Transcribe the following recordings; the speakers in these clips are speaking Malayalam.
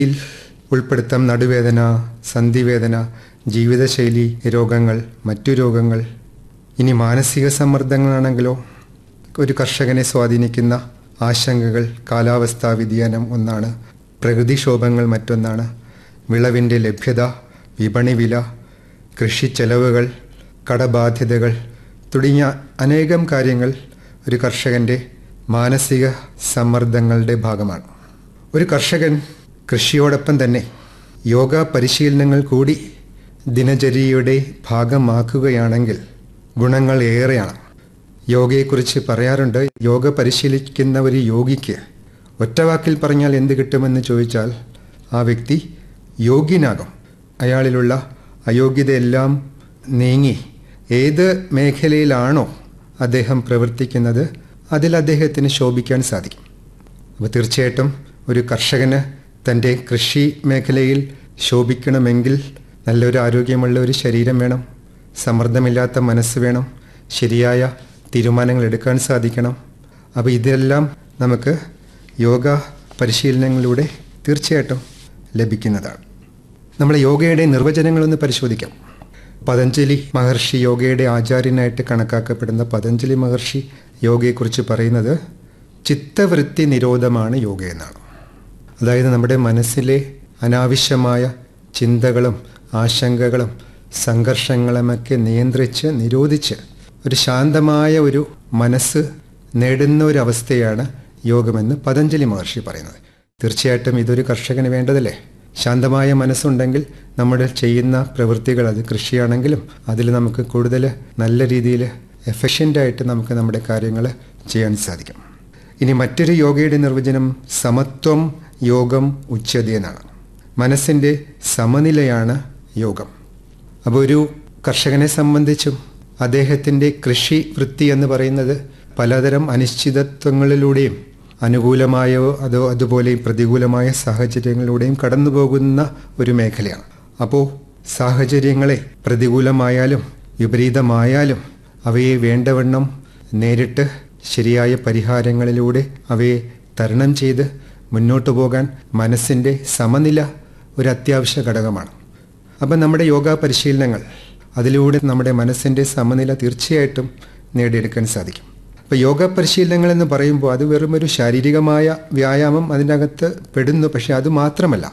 ഇതിൽ ഉൾപ്പെടുത്താം നടുവേദന സന്ധിവേദന ജീവിതശൈലി രോഗങ്ങൾ മറ്റു രോഗങ്ങൾ ഇനി മാനസിക സമ്മർദ്ദങ്ങളാണെങ്കിലോ ഒരു കർഷകനെ സ്വാധീനിക്കുന്ന ആശങ്കകൾ കാലാവസ്ഥാ വ്യതിയാനം ഒന്നാണ് പ്രകൃതിക്ഷോഭങ്ങൾ മറ്റൊന്നാണ് വിളവിൻ്റെ ലഭ്യത വിപണി വില കൃഷി ചെലവുകൾ കടബാധ്യതകൾ തുടങ്ങിയ അനേകം കാര്യങ്ങൾ ഒരു കർഷകൻ്റെ മാനസിക സമ്മർദ്ദങ്ങളുടെ ഭാഗമാണ് ഒരു കർഷകൻ കൃഷിയോടൊപ്പം തന്നെ യോഗ പരിശീലനങ്ങൾ കൂടി ദിനചര്യയുടെ ഭാഗമാക്കുകയാണെങ്കിൽ ഗുണങ്ങൾ ഏറെയാണ് യോഗയെക്കുറിച്ച് പറയാറുണ്ട് യോഗ പരിശീലിക്കുന്ന ഒരു യോഗിക്ക് ഒറ്റവാക്കിൽ പറഞ്ഞാൽ എന്ത് കിട്ടുമെന്ന് ചോദിച്ചാൽ ആ വ്യക്തി യോഗ്യനാകും അയാളിലുള്ള അയോഗ്യതയെല്ലാം നീങ്ങി ഏത് മേഖലയിലാണോ അദ്ദേഹം പ്രവർത്തിക്കുന്നത് അതിൽ അദ്ദേഹത്തിന് ശോഭിക്കാൻ സാധിക്കും അപ്പോൾ തീർച്ചയായിട്ടും ഒരു കർഷകന് തൻ്റെ കൃഷി മേഖലയിൽ ശോഭിക്കണമെങ്കിൽ നല്ലൊരു ആരോഗ്യമുള്ള ഒരു ശരീരം വേണം സമ്മർദ്ദമില്ലാത്ത മനസ്സ് വേണം ശരിയായ തീരുമാനങ്ങൾ എടുക്കാൻ സാധിക്കണം അപ്പോൾ ഇതെല്ലാം നമുക്ക് യോഗ പരിശീലനങ്ങളിലൂടെ തീർച്ചയായിട്ടും ലഭിക്കുന്നതാണ് നമ്മൾ യോഗയുടെ നിർവചനങ്ങളൊന്ന് പരിശോധിക്കാം പതഞ്ജലി മഹർഷി യോഗയുടെ ആചാര്യനായിട്ട് കണക്കാക്കപ്പെടുന്ന പതഞ്ജലി മഹർഷി യോഗയെക്കുറിച്ച് പറയുന്നത് ചിത്തവൃത്തി നിരോധമാണ് യോഗ എന്നാണ് അതായത് നമ്മുടെ മനസ്സിലെ അനാവശ്യമായ ചിന്തകളും ആശങ്കകളും സംഘർഷങ്ങളുമൊക്കെ നിയന്ത്രിച്ച് നിരോധിച്ച് ഒരു ശാന്തമായ ഒരു മനസ്സ് നേടുന്ന ഒരു അവസ്ഥയാണ് യോഗമെന്ന് പതഞ്ജലി മഹർഷി പറയുന്നത് തീർച്ചയായിട്ടും ഇതൊരു കർഷകന് വേണ്ടതല്ലേ ശാന്തമായ മനസ്സുണ്ടെങ്കിൽ നമ്മുടെ ചെയ്യുന്ന പ്രവൃത്തികൾ അത് കൃഷിയാണെങ്കിലും അതിൽ നമുക്ക് കൂടുതൽ നല്ല രീതിയിൽ എഫിഷ്യൻ്റായിട്ട് നമുക്ക് നമ്മുടെ കാര്യങ്ങൾ ചെയ്യാൻ സാധിക്കും ഇനി മറ്റൊരു യോഗയുടെ നിർവചനം സമത്വം യോഗം ഉച്ചത എന്നാണ് മനസ്സിൻ്റെ സമനിലയാണ് യോഗം അപ്പോൾ ഒരു കർഷകനെ സംബന്ധിച്ചും അദ്ദേഹത്തിൻ്റെ കൃഷി വൃത്തി എന്ന് പറയുന്നത് പലതരം അനിശ്ചിതത്വങ്ങളിലൂടെയും അനുകൂലമായോ അതോ അതുപോലെ പ്രതികൂലമായ സാഹചര്യങ്ങളിലൂടെയും കടന്നു പോകുന്ന ഒരു മേഖലയാണ് അപ്പോൾ സാഹചര്യങ്ങളെ പ്രതികൂലമായാലും വിപരീതമായാലും അവയെ വേണ്ടവണ്ണം നേരിട്ട് ശരിയായ പരിഹാരങ്ങളിലൂടെ അവയെ തരണം ചെയ്ത് മുന്നോട്ടു പോകാൻ മനസ്സിൻ്റെ സമനില ഒരു അത്യാവശ്യ ഘടകമാണ് അപ്പം നമ്മുടെ യോഗ പരിശീലനങ്ങൾ അതിലൂടെ നമ്മുടെ മനസ്സിൻ്റെ സമനില തീർച്ചയായിട്ടും നേടിയെടുക്കാൻ സാധിക്കും അപ്പോൾ യോഗ പരിശീലനങ്ങൾ എന്ന് പറയുമ്പോൾ അത് വെറും ഒരു ശാരീരികമായ വ്യായാമം അതിനകത്ത് പെടുന്നു പക്ഷേ അത് മാത്രമല്ല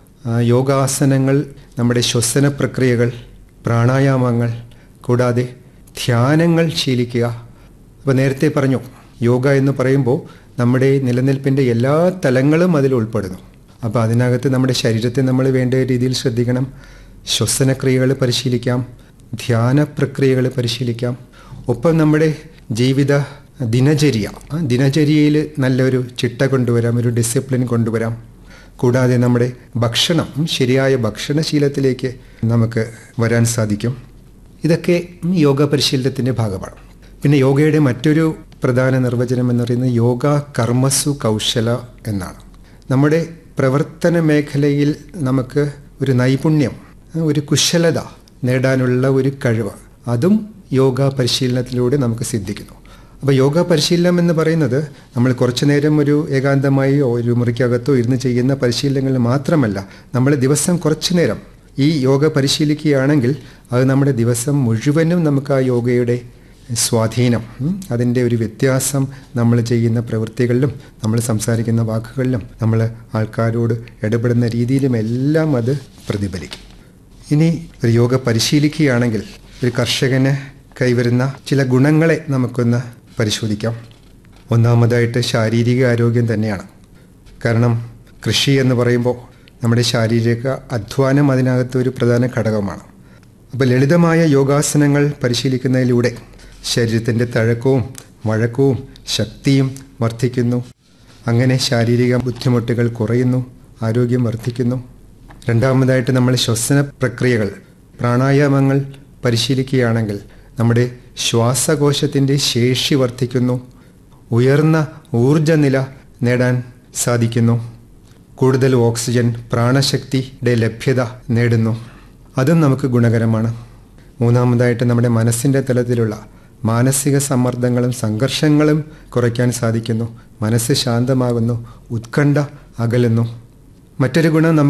യോഗാസനങ്ങൾ നമ്മുടെ ശ്വസന പ്രക്രിയകൾ പ്രാണായാമങ്ങൾ കൂടാതെ ധ്യാനങ്ങൾ ശീലിക്കുക അപ്പോൾ നേരത്തെ പറഞ്ഞു യോഗ എന്ന് പറയുമ്പോൾ നമ്മുടെ നിലനിൽപ്പിൻ്റെ എല്ലാ തലങ്ങളും അതിൽ ഉൾപ്പെടുന്നു അപ്പോൾ അതിനകത്ത് നമ്മുടെ ശരീരത്തെ നമ്മൾ വേണ്ട രീതിയിൽ ശ്രദ്ധിക്കണം ശ്വസനക്രിയകൾ പരിശീലിക്കാം ധ്യാന പ്രക്രിയകൾ പരിശീലിക്കാം ഒപ്പം നമ്മുടെ ജീവിത ദിനചര്യ ആ ദിനചര്യയിൽ നല്ലൊരു ചിട്ട കൊണ്ടുവരാം ഒരു ഡിസിപ്ലിൻ കൊണ്ടുവരാം കൂടാതെ നമ്മുടെ ഭക്ഷണം ശരിയായ ഭക്ഷണശീലത്തിലേക്ക് നമുക്ക് വരാൻ സാധിക്കും ഇതൊക്കെ യോഗ പരിശീലനത്തിൻ്റെ ഭാഗമാണ് പിന്നെ യോഗയുടെ മറ്റൊരു പ്രധാന നിർവചനം എന്ന് പറയുന്നത് യോഗ കർമ്മസു കൗശല എന്നാണ് നമ്മുടെ പ്രവർത്തന മേഖലയിൽ നമുക്ക് ഒരു നൈപുണ്യം ഒരു കുശലത നേടാനുള്ള ഒരു കഴിവ് അതും യോഗ പരിശീലനത്തിലൂടെ നമുക്ക് സിദ്ധിക്കുന്നു അപ്പോൾ യോഗ പരിശീലനം എന്ന് പറയുന്നത് നമ്മൾ കുറച്ചു നേരം ഒരു ഏകാന്തമായി ഒരു മുറിക്കകത്തോ ഇരുന്ന് ചെയ്യുന്ന പരിശീലനങ്ങൾ മാത്രമല്ല നമ്മൾ ദിവസം കുറച്ചു നേരം ഈ യോഗ പരിശീലിക്കുകയാണെങ്കിൽ അത് നമ്മുടെ ദിവസം മുഴുവനും നമുക്ക് ആ യോഗയുടെ സ്വാധീനം അതിൻ്റെ ഒരു വ്യത്യാസം നമ്മൾ ചെയ്യുന്ന പ്രവൃത്തികളിലും നമ്മൾ സംസാരിക്കുന്ന വാക്കുകളിലും നമ്മൾ ആൾക്കാരോട് ഇടപെടുന്ന രീതിയിലും എല്ലാം അത് പ്രതിഫലിക്കും ഇനി ഒരു യോഗ പരിശീലിക്കുകയാണെങ്കിൽ ഒരു കർഷകന് കൈവരുന്ന ചില ഗുണങ്ങളെ നമുക്കൊന്ന് പരിശോധിക്കാം ഒന്നാമതായിട്ട് ശാരീരിക ആരോഗ്യം തന്നെയാണ് കാരണം കൃഷി എന്ന് പറയുമ്പോൾ നമ്മുടെ ശാരീരിക അധ്വാനം അതിനകത്ത് ഒരു പ്രധാന ഘടകമാണ് അപ്പോൾ ലളിതമായ യോഗാസനങ്ങൾ പരിശീലിക്കുന്നതിലൂടെ ശരീരത്തിൻ്റെ തഴക്കവും വഴക്കവും ശക്തിയും വർദ്ധിക്കുന്നു അങ്ങനെ ശാരീരിക ബുദ്ധിമുട്ടുകൾ കുറയുന്നു ആരോഗ്യം വർദ്ധിക്കുന്നു രണ്ടാമതായിട്ട് നമ്മൾ ശ്വസന പ്രക്രിയകൾ പ്രാണായാമങ്ങൾ പരിശീലിക്കുകയാണെങ്കിൽ നമ്മുടെ ശ്വാസകോശത്തിൻ്റെ ശേഷി വർദ്ധിക്കുന്നു ഉയർന്ന ഊർജനില നേടാൻ സാധിക്കുന്നു കൂടുതൽ ഓക്സിജൻ പ്രാണശക്തിയുടെ ലഭ്യത നേടുന്നു അതും നമുക്ക് ഗുണകരമാണ് മൂന്നാമതായിട്ട് നമ്മുടെ മനസ്സിൻ്റെ തലത്തിലുള്ള മാനസിക സമ്മർദ്ദങ്ങളും സംഘർഷങ്ങളും കുറയ്ക്കാൻ സാധിക്കുന്നു മനസ്സ് ശാന്തമാകുന്നു ഉത്കണ്ഠ അകലുന്നു മറ്റൊരു ഗുണം നമുക്ക്